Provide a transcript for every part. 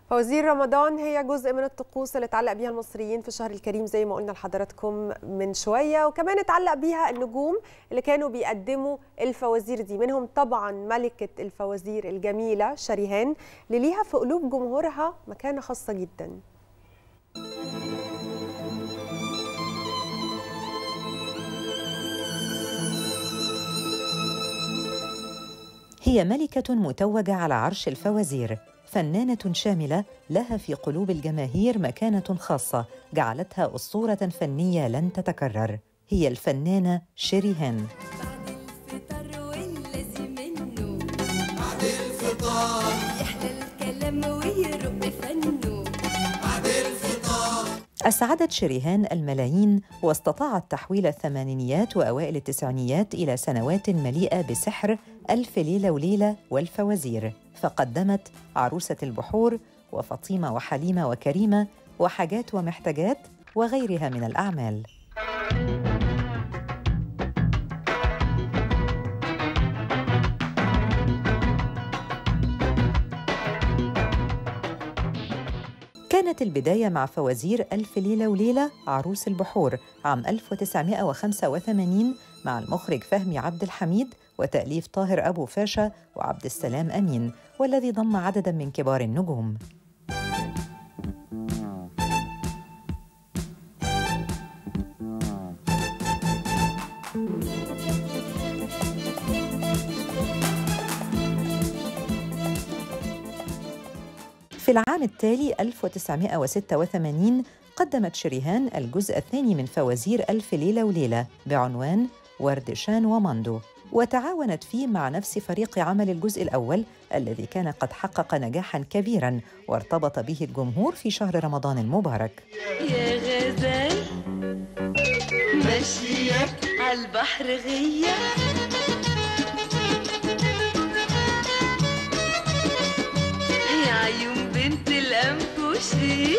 فوازير رمضان هي جزء من الطقوس اللي اتعلق بيها المصريين في الشهر الكريم زي ما قلنا لحضراتكم من شويه وكمان اتعلق بيها النجوم اللي كانوا بيقدموا الفوازير دي منهم طبعا ملكه الفوازير الجميله شريهان اللي ليها في قلوب جمهورها مكانه خاصه جدا هي ملكة متوجة على عرش الفوازير فنانة شاملة لها في قلوب الجماهير مكانة خاصة جعلتها أسطورة فنية لن تتكرر هي الفنانة شيريهان بعد الفطار والذي منه بعد الفطار يحلى الكلام ويرق فنه بعد الفطار أسعدت شريهان الملايين واستطاعت تحويل الثمانينيات وأوائل التسعينيات إلى سنوات مليئة بسحر ألف ليلة وليلة والفوازير فقدمت عروسة البحور وفاطمة وحليمة وكريمة وحاجات ومحتاجات وغيرها من الأعمال كانت البداية مع فوازير ألف ليلة وليلة عروس البحور عام 1985 مع المخرج فهمي عبد الحميد وتأليف طاهر أبو فاشا وعبد السلام أمين والذي ضم عددا من كبار النجوم في العام التالي 1986 قدمت شريهان الجزء الثاني من فوازير ألف ليلة وليلة بعنوان وردشان وماندو وتعاونت فيه مع نفس فريق عمل الجزء الأول الذي كان قد حقق نجاحا كبيرا وارتبط به الجمهور في شهر رمضان المبارك يا غزال ماشية عالبحر غية يا عيون بنت الأنفوشي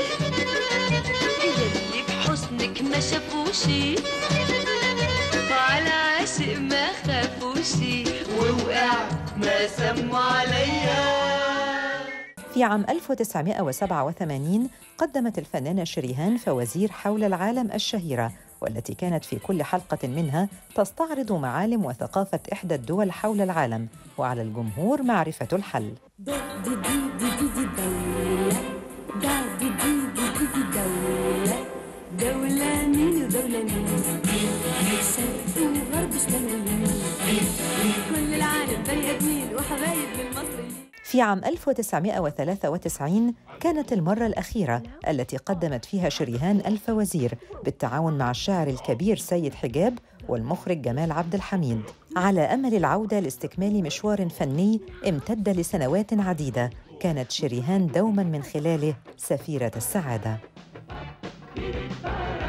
يلي بحسنك ما شافوشي وعلى عاشق ما خافوشي ووقع ما سموا عليا في عام 1987 قدمت الفنانة شريهان فوازير حول العالم الشهيرة والتي كانت في كل حلقة منها تستعرض معالم وثقافة إحدى الدول حول العالم وعلى الجمهور معرفة الحل دا دي دي دي دي دي دولة دا دي دي دي دي دي دولة دولة مين ودولة مين شرق وغرب شمال ويمين كل العالم بني آدمين وحبايب للمصريين في عام 1993 كانت المرة الأخيرة التي قدمت فيها شريهان الفوازير بالتعاون مع الشاعر الكبير سيد حجاب والمخرج جمال عبد الحميد على أمل العودة لاستكمال مشوار فني امتد لسنوات عديدة كانت شريهان دوما من خلاله سفيرة السعادة